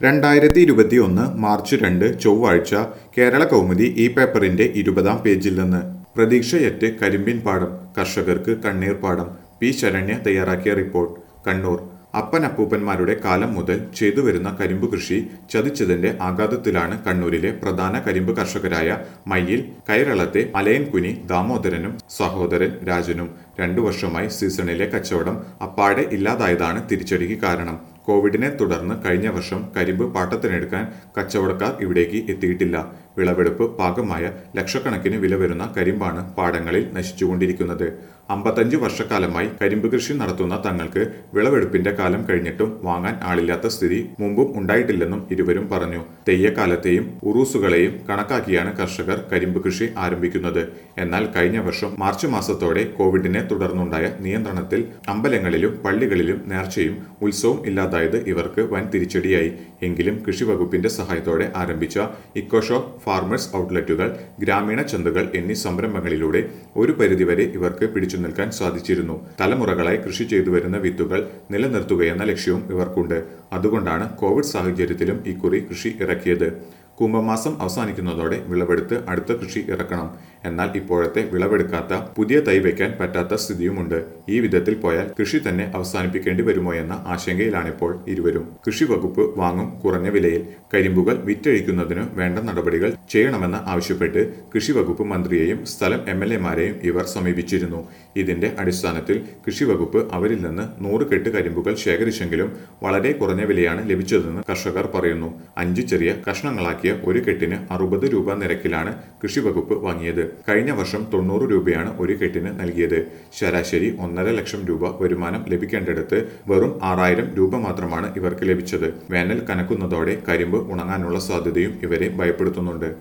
രണ്ടായിരത്തി ഇരുപത്തി ഒന്ന് മാർച്ച് രണ്ട് ചൊവ്വാഴ്ച കേരള കൗമുദി ഈ പേപ്പറിന്റെ ഇരുപതാം പേജിൽ നിന്ന് പ്രതീക്ഷയറ്റ് കരിമ്പിൻ പാടം കർഷകർക്ക് കണ്ണീർ പാടം പി ശരണ്യ തയ്യാറാക്കിയ റിപ്പോർട്ട് കണ്ണൂർ അപ്പനപ്പൂപ്പന്മാരുടെ കാലം മുതൽ ചെയ്തുവരുന്ന കരിമ്പ് കൃഷി ചതിച്ചതിന്റെ ആഘാതത്തിലാണ് കണ്ണൂരിലെ പ്രധാന കരിമ്പ് കർഷകരായ മയ്യിൽ കൈരളത്തെ മലയൻകുനി ദാമോദരനും സഹോദരൻ രാജനും രണ്ടു വർഷമായി സീസണിലെ കച്ചവടം അപ്പാടെ ഇല്ലാതായതാണ് തിരിച്ചടിക്ക് കാരണം കോവിഡിനെ തുടർന്ന് കഴിഞ്ഞ വർഷം കരിമ്പ് പാട്ടത്തിനെടുക്കാൻ കച്ചവടക്കാർ ഇവിടേക്ക് എത്തിയിട്ടില്ല വിളവെടുപ്പ് പാകമായ ലക്ഷക്കണക്കിന് വില വരുന്ന കരിമ്പാണ് പാടങ്ങളിൽ നശിച്ചുകൊണ്ടിരിക്കുന്നത് അമ്പത്തഞ്ച് വർഷക്കാലമായി കരിമ്പ് കൃഷി നടത്തുന്ന തങ്ങൾക്ക് വിളവെടുപ്പിന്റെ കാലം കഴിഞ്ഞിട്ടും വാങ്ങാൻ ആളില്ലാത്ത സ്ഥിതി മുമ്പും ഉണ്ടായിട്ടില്ലെന്നും ഇരുവരും പറഞ്ഞു തെയ്യക്കാലത്തെയും ഉറൂസുകളെയും കണക്കാക്കിയാണ് കർഷകർ കരിമ്പ് കൃഷി ആരംഭിക്കുന്നത് എന്നാൽ കഴിഞ്ഞ വർഷം മാർച്ച് മാസത്തോടെ കോവിഡിനെ തുടർന്നുണ്ടായ നിയന്ത്രണത്തിൽ അമ്പലങ്ങളിലും പള്ളികളിലും നേർച്ചയും ഉത്സവവും ഇല്ലാതായത് ഇവർക്ക് വൻ തിരിച്ചടിയായി എങ്കിലും കൃഷി വകുപ്പിന്റെ സഹായത്തോടെ ആരംഭിച്ച ഇക്കോഷോപ്പ് ഫാർമേഴ്സ് ഔട്ട്ലെറ്റുകൾ ഗ്രാമീണ ചന്തകൾ എന്നീ സംരംഭങ്ങളിലൂടെ ഒരു പരിധിവരെ ഇവർക്ക് പിടിച്ചു നിൽക്കാൻ സാധിച്ചിരുന്നു തലമുറകളായി കൃഷി ചെയ്തു വരുന്ന വിത്തുകൾ നിലനിർത്തുകയെന്ന ലക്ഷ്യവും ഇവർക്കുണ്ട് അതുകൊണ്ടാണ് കോവിഡ് സാഹചര്യത്തിലും ഇക്കുറി കൃഷി ഇറക്കിയത് കുംഭമാസം അവസാനിക്കുന്നതോടെ വിളവെടുത്ത് അടുത്ത കൃഷി ഇറക്കണം എന്നാൽ ഇപ്പോഴത്തെ വിളവെടുക്കാത്ത പുതിയ തൈ വയ്ക്കാൻ പറ്റാത്ത സ്ഥിതിയുമുണ്ട് ഈ വിധത്തിൽ പോയാൽ കൃഷി തന്നെ അവസാനിപ്പിക്കേണ്ടി വരുമോ എന്ന ആശങ്കയിലാണിപ്പോൾ ഇരുവരും കൃഷി വകുപ്പ് വാങ്ങും കുറഞ്ഞ വിലയിൽ കരിമ്പുകൾ വിറ്റഴിക്കുന്നതിന് വേണ്ട നടപടികൾ ചെയ്യണമെന്ന് ആവശ്യപ്പെട്ട് കൃഷി വകുപ്പ് മന്ത്രിയെയും സ്ഥലം എം എൽ എമാരെയും ഇവർ സമീപിച്ചിരുന്നു ഇതിന്റെ അടിസ്ഥാനത്തിൽ കൃഷി വകുപ്പ് അവരിൽ നിന്ന് നൂറ് കെട്ട് കരിമ്പുകൾ ശേഖരിച്ചെങ്കിലും വളരെ കുറഞ്ഞ വിലയാണ് ലഭിച്ചതെന്ന് കർഷകർ പറയുന്നു അഞ്ച് ചെറിയ കഷ്ണങ്ങളാക്കിയ ഒരു കെട്ടിന് അറുപത് രൂപ നിരക്കിലാണ് കൃഷി വകുപ്പ് വാങ്ങിയത് കഴിഞ്ഞ വർഷം തൊണ്ണൂറ് രൂപയാണ് ഒരു കെട്ടിന് നൽകിയത് ശരാശരി ഒന്നര ലക്ഷം രൂപ വരുമാനം ലഭിക്കേണ്ടിടത്ത് വെറും ആറായിരം രൂപ മാത്രമാണ് ഇവർക്ക് ലഭിച്ചത് വേനൽ കനക്കുന്നതോടെ കരിമ്പ് ഉണങ്ങാനുള്ള സാധ്യതയും ഇവരെ ഭയപ്പെടുത്തുന്നുണ്ട്